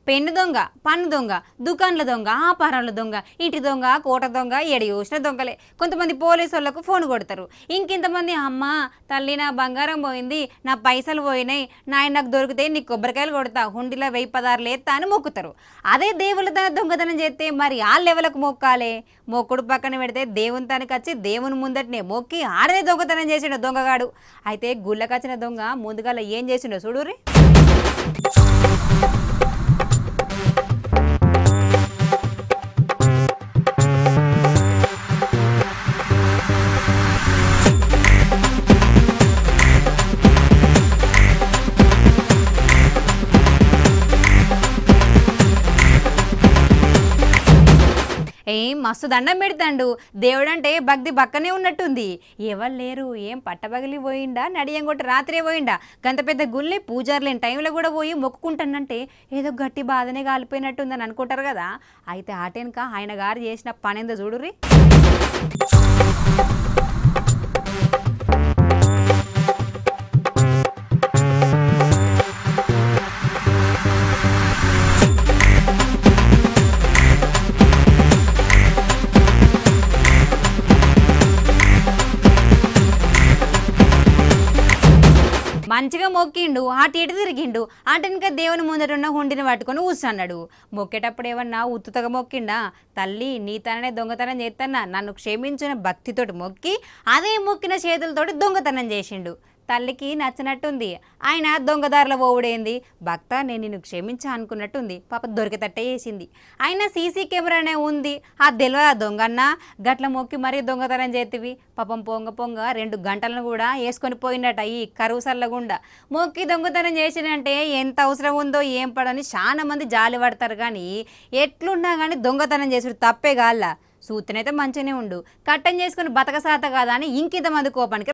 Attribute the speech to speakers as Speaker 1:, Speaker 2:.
Speaker 1: pen దొంగ పన్ను దొంగ దుకాన్ల దొంగ ఆపారాల దొంగ ఇంటి దొంగ కోట దొంగ ఎడి చూసిన దొంగలే కొంతమంది పోలీసు వాళ్ళకు ఫోన్ కొడతారు ఇంకింతమంది అమ్మ తల్లి నా బంగారం పోయింది నా పైసలు పోయినాయి నాయన నాకు దొరికితే నీ కొబ్బరికాయలు కొడతా హుండీలో వెయ్యి పదార్లు ఎత్తా అని మొక్కుతారు అదే దేవుళ్ళ తన దొంగతనం చేస్తే మరి ఆ లెవెలకు మొక్కాలే మొక్కుడు పక్కన పెడితే దేవుని తనకి వచ్చి దేవుని ముందటనే మొక్కి ఆడదే దొంగతనం చేసిండు దొంగగాడు అయితే గుళ్ళకచ్చిన దొంగ ముందుగాల ఏం చేసిండో చూడురి ఏం మస్తు దండం పెడతాండు దేవుడంటే భక్తి పక్కనే ఉన్నట్టుంది ఎవరు లేరు ఏం పట్టబగిలి పోయిండా నడియం కొట్టి రాత్రే పోయిండా గంత పెద్ద గుళ్ళి పూజారు లేని టైంలో కూడా పోయి మొక్కుకుంటానంటే ఏదో గట్టి బాధనే కాలిపోయినట్టుందని అనుకుంటారు కదా అయితే ఆటెనక ఆయన గారు చేసిన పనేందో చూడుర్రి మంచిగా మొక్కిండు అటు ఇటు తిరిగిండు అటెనక దేవుని ముందట ఉన్న హుండిని పట్టుకొని కూర్చున్నాడు మొక్కేటప్పుడు ఏమన్నా ఉత్తుతగా మొక్కిండా తల్లి నీ తననే దొంగతనం చేస్తానా నన్ను క్షమించిన భక్తితోటి మొక్కి అదే మొక్కిన చేతులతోటి దొంగతనం చేసిండు తల్లికి నచ్చినట్టుంది ఆయన దొంగదారిలో పోవుడేంది భక్త నేను నిన్ను క్షమించా అనుకున్నట్టుంది పాప దొరికేటట్టే చేసింది ఆయన సీసీ కెమెరానే ఉంది ఆ తెలియదా దొంగన్న గట్ల మొక్కి మరీ దొంగతనం చేతివి పాపం పొంగ పొంగ రెండు గంటలను కూడా వేసుకొని పోయినట ఈ కరువు సల్లగుండా మొక్కి దొంగతనం చేసినంటే ఎంత అవసరం ఉందో ఏం పడని చాలా మంది జాలి పడతారు కానీ ఎట్లున్నా కానీ దొంగతనం చేసుడు తప్పే గాల్ల సూతనైతే మంచిగానే ఉండు కట్టం చేసుకుని బతకసాత కాదా అని ఇంకింతమంది కోపానికి